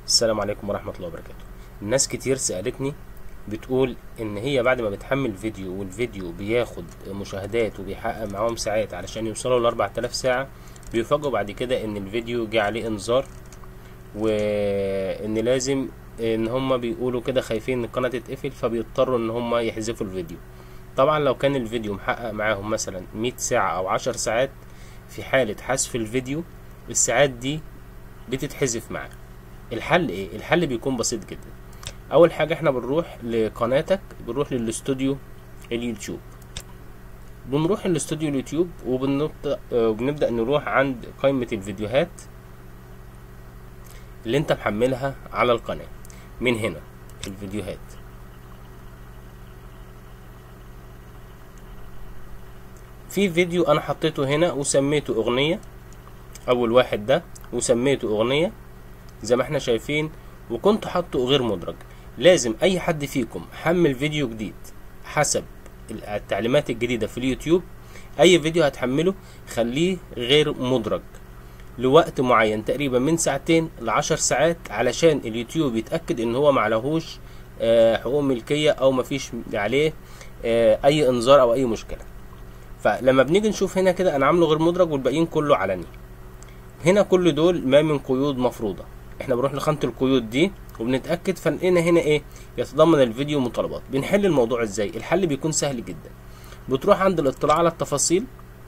السلام عليكم ورحمة الله وبركاته الناس كتير سألتني بتقول ان هي بعد ما بتحمل فيديو والفيديو بياخد مشاهدات وبيحقق معاهم ساعات علشان يوصلوا ل 4000 ساعة بيفاجئوا بعد كده ان الفيديو جه عليه انذار وان لازم ان هما بيقولوا كده خايفين ان القناة تتقفل فبيضطروا ان هما يحذفوا الفيديو طبعا لو كان الفيديو محقق معاهم مثلا 100 ساعة او 10 ساعات في حالة حذف الفيديو الساعات دي بتتحذف معاه الحل ايه الحل بيكون بسيط جدا اول حاجة احنا بنروح لقناتك بنروح للاستوديو اليوتيوب بنروح الاستوديو اليوتيوب وبنبدأ وبنبدأ نروح عند قائمة الفيديوهات اللي انت محملها على القناة من هنا الفيديوهات في فيديو انا حطيته هنا وسميته اغنية اول واحد ده وسميته اغنية زي ما احنا شايفين وكنت حاطه غير مدرج لازم اي حد فيكم حمل فيديو جديد حسب التعليمات الجديدة في اليوتيوب اي فيديو هتحمله خليه غير مدرج لوقت معين تقريبا من ساعتين لعشر ساعات علشان اليوتيوب يتأكد ان هو معلهوش آه، حقوق ملكية او مفيش عليه آه، اي انذار او اي مشكلة فلما بنيجي نشوف هنا كده انا عامله غير مدرج والباقيين كله علني هنا كل دول ما من قيود مفروضة احنا بنروح لخانة القيود دي وبنتأكد فلقينا هنا ايه يتضمن الفيديو مطالبات بنحل الموضوع ازاي الحل بيكون سهل جدا بتروح عند الاطلاع على التفاصيل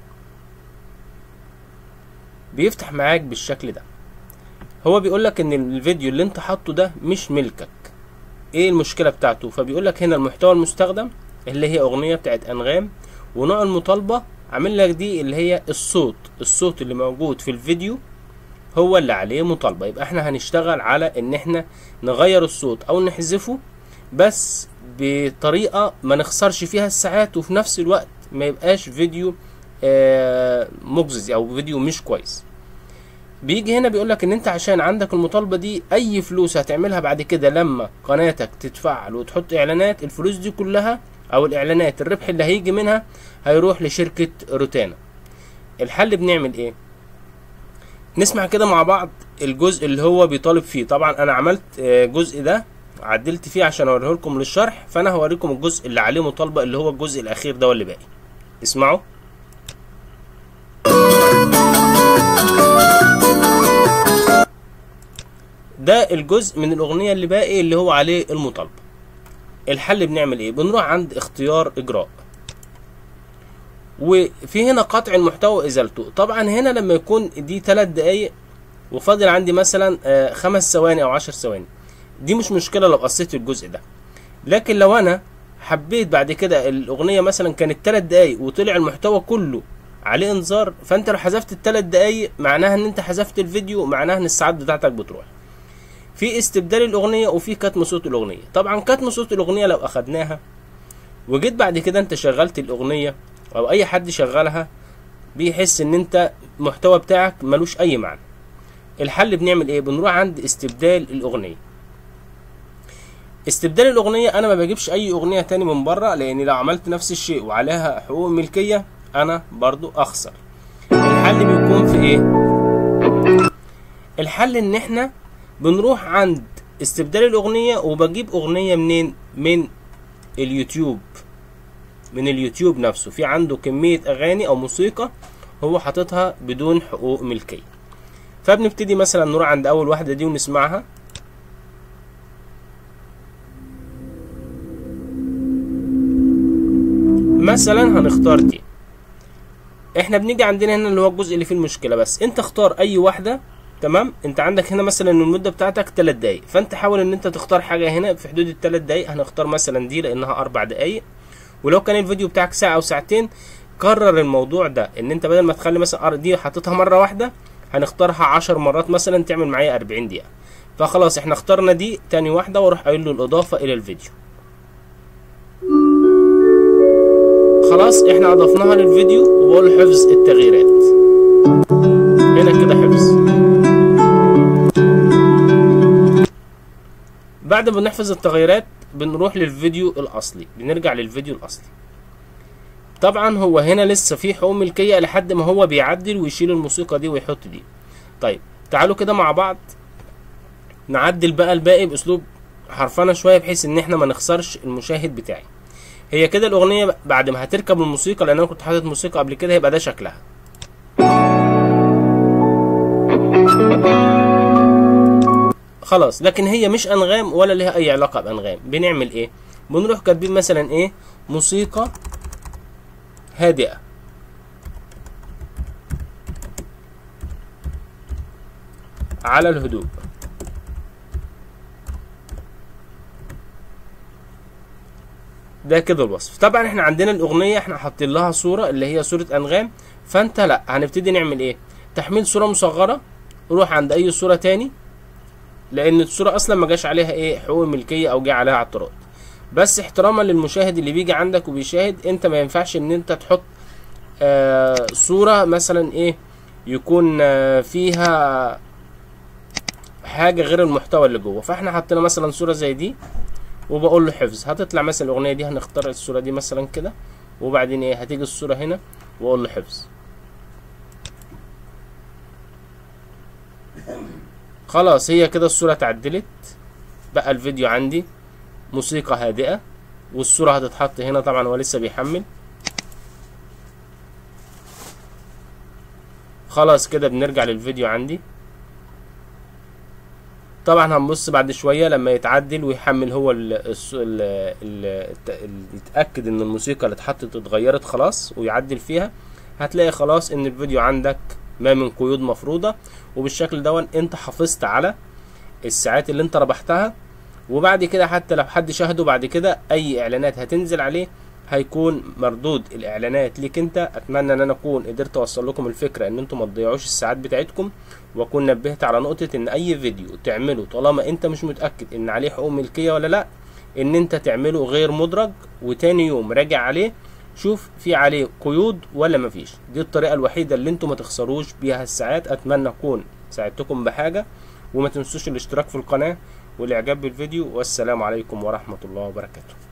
بيفتح معاك بالشكل ده هو بيقول لك ان الفيديو اللي انت حاطه ده مش ملكك ايه المشكله بتاعته فبيقول لك هنا المحتوى المستخدم اللي هي اغنيه بتاعت انغام ونوع المطالبه عامل لك دي اللي هي الصوت الصوت اللي موجود في الفيديو هو اللي عليه مطالبه يبقى احنا هنشتغل على ان احنا نغير الصوت او نحذفه بس بطريقه ما نخسرش فيها الساعات وفي نفس الوقت ما يبقاش فيديو آه، مجزي او فيديو مش كويس بيجي هنا بيقول لك ان انت عشان عندك المطالبه دي اي فلوس هتعملها بعد كده لما قناتك تتفعل وتحط اعلانات الفلوس دي كلها او الاعلانات الربح اللي هيجي منها هيروح لشركه روتانا الحل بنعمل ايه نسمع كده مع بعض الجزء اللي هو بيطالب فيه طبعا انا عملت آه، جزء ده عدلت فيه عشان اوريه لكم للشرح فانا هوريكم الجزء اللي عليه مطالبه اللي هو الجزء الاخير ده واللي باقي اسمعوا ده الجزء من الاغنيه اللي باقي اللي هو عليه المطالبه الحل بنعمل ايه بنروح عند اختيار اجراء وفي هنا قطع المحتوى وازالته طبعا هنا لما يكون دي 3 دقايق وفاضل عندي مثلا آه، خمس ثواني او عشر ثواني دي مش مشكله لو قصيت الجزء ده لكن لو انا حبيت بعد كده الاغنيه مثلا كانت 3 دقايق وطلع المحتوى كله عليه انذار فانت لو حذفت الثلاث دقايق معناها ان انت حذفت الفيديو معناها ان الساعات بتاعتك بتروح في استبدال الاغنيه وفي كتم صوت الاغنيه طبعا كتم صوت الاغنيه لو اخدناها وجيت بعد كده انت شغلت الاغنيه او اي حد شغلها بيحس ان انت المحتوى بتاعك ملوش اي معنى الحل بنعمل ايه بنروح عند استبدال الاغنيه استبدال الاغنيه انا ما بجيبش اي اغنيه تاني من بره لان لو عملت نفس الشيء وعليها حقوق ملكيه انا برضو اخسر الحل بيكون في ايه الحل ان احنا بنروح عند استبدال الاغنيه وبجيب اغنيه منين من اليوتيوب من اليوتيوب نفسه في عنده كميه اغاني او موسيقى هو حاططها بدون حقوق ملكيه فبنبتدي مثلا نروح عند اول واحده دي ونسمعها مثلا هنختار دي احنا بنيجي عندنا هنا اللي هو الجزء اللي فيه المشكله بس انت اختار اي واحده تمام انت عندك هنا مثلا المده بتاعتك 3 دقايق فانت حاول ان انت تختار حاجه هنا في حدود الثلاث دقايق هنختار مثلا دي لانها اربع دقايق ولو كان الفيديو بتاعك ساعه او ساعتين كرر الموضوع ده ان انت بدل ما تخلي مثلا دي حاططها مره واحده هنختارها 10 مرات مثلا تعمل معايا 40 دقيقه فخلاص احنا اخترنا دي تاني واحده واروح قايل له الاضافه الى الفيديو خلاص احنا اضفناها للفيديو وبقول حفظ التغييرات هنا كده حفظ بعد ما نحفظ التغييرات بنروح للفيديو الاصلي بنرجع للفيديو الاصلي طبعا هو هنا لسه في حقوق ملكيه لحد ما هو بيعدل ويشيل الموسيقى دي ويحط دي طيب تعالوا كده مع بعض نعدل بقى الباقي باسلوب حرفنه شويه بحيث ان احنا ما نخسرش المشاهد بتاعي هي كده الاغنيه بعد ما هتركب الموسيقى لان انا كنت حاطط موسيقى قبل كده هيبقى ده شكلها خلاص لكن هي مش انغام ولا لها اي علاقه بانغام بنعمل ايه بنروح كاتبين مثلا ايه موسيقى هادئه على الهدوء ده كده الوصف طبعا احنا عندنا الاغنيه احنا حاطين لها صوره اللي هي صوره انغام فانت لا هنبتدي نعمل ايه تحميل صوره مصغره روح عند اي صوره تاني لان الصوره اصلا ما جاش عليها ايه حقوق ملكيه او جه عليها اعتراض بس احتراما للمشاهد اللي بيجي عندك وبيشاهد انت ما ينفعش ان انت تحط آه صوره مثلا ايه يكون آه فيها حاجه غير المحتوى اللي جوه فاحنا حطينا مثلا صوره زي دي وبقول له حفظ هتطلع مثلا الاغنيه دي هنختار الصوره دي مثلا كده وبعدين ايه هتيجي الصوره هنا واقول له حفظ خلاص هي كده الصوره اتعدلت بقى الفيديو عندي موسيقى هادئه والصوره هتتحط هنا طبعا هو لسه بيحمل خلاص كده بنرجع للفيديو عندي طبعا هنبص بعد شويه لما يتعدل ويحمل هو ال ال ال يتاكد ان الموسيقى اللي اتحطت اتغيرت خلاص ويعدل فيها هتلاقي خلاص ان الفيديو عندك ما من قيود مفروضه وبالشكل دون انت حافظت على الساعات اللي انت ربحتها وبعد كده حتى لو حد شاهده بعد كده اي اعلانات هتنزل عليه هيكون مردود الاعلانات ليك انت اتمنى ان انا اكون قدرت اوصل لكم الفكره ان انتم ما تضيعوش الساعات بتاعتكم واكون نبهت على نقطه ان اي فيديو تعمله طالما انت مش متاكد ان عليه حقوق ملكيه ولا لا ان انت تعمله غير مدرج وتاني يوم راجع عليه شوف في عليه قيود ولا مفيش دي الطريقه الوحيده اللي انتم ما تخسروش بيها الساعات اتمنى اكون ساعدتكم بحاجه وما تنسوش الاشتراك في القناه والاعجاب بالفيديو والسلام عليكم ورحمه الله وبركاته